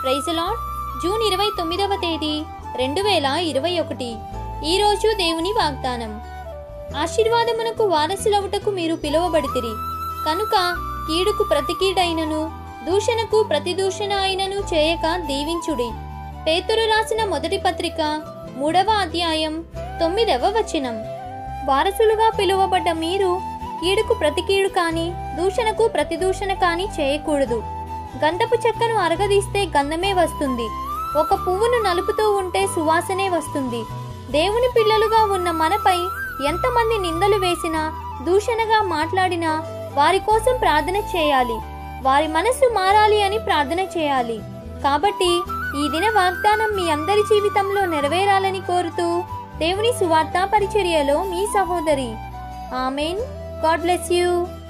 ప్రైజలాడ్ June ఇరవై తొమ్మిదవ తేదీ రెండు వేల ఇరవై ఒకటి ఈరోజు దేవుని వాగ్దానం ఆశీర్వాదమునకు వారసులవుటకు మీరు పిలువబడితిరి కనుక కీడుకు ప్రతి కీడైనను దూషణకు ప్రతి దూషణ అయినను చేయక దీవించుడి పేతురు రాసిన మొదటి పత్రిక మూడవ అధ్యాయం తొమ్మిదవ వచనం వారసులుగా పిలువబడ్డ మీరు కీడుకు ప్రతి కీడు కాని దూషణకు ప్రతి దూషణ కాని చేయకూడదు గంధపు చెక్కను అరగదీస్తే గంధమే వస్తుంది ఒక పువ్వును నలుపుతూ ఉంటే సువాసనే వస్తుంది దేవుని పిల్లలుగా ఉన్న మనపై ఎంతమంది నిందలు వేసినా దూషణగా మాట్లాడినా వారి కోసం ప్రార్థన చేయాలి వారి మనస్సు మారాలి అని ప్రార్థన చేయాలి కాబట్టి ఈ దిన వాగ్దానం మీ అందరి జీవితంలో నెరవేరాలని కోరుతూ దేవుని సువార్తా పరిచర్యలో మీ సహోదరి ఆమెన్ గాడ్ బ్లెస్ యూ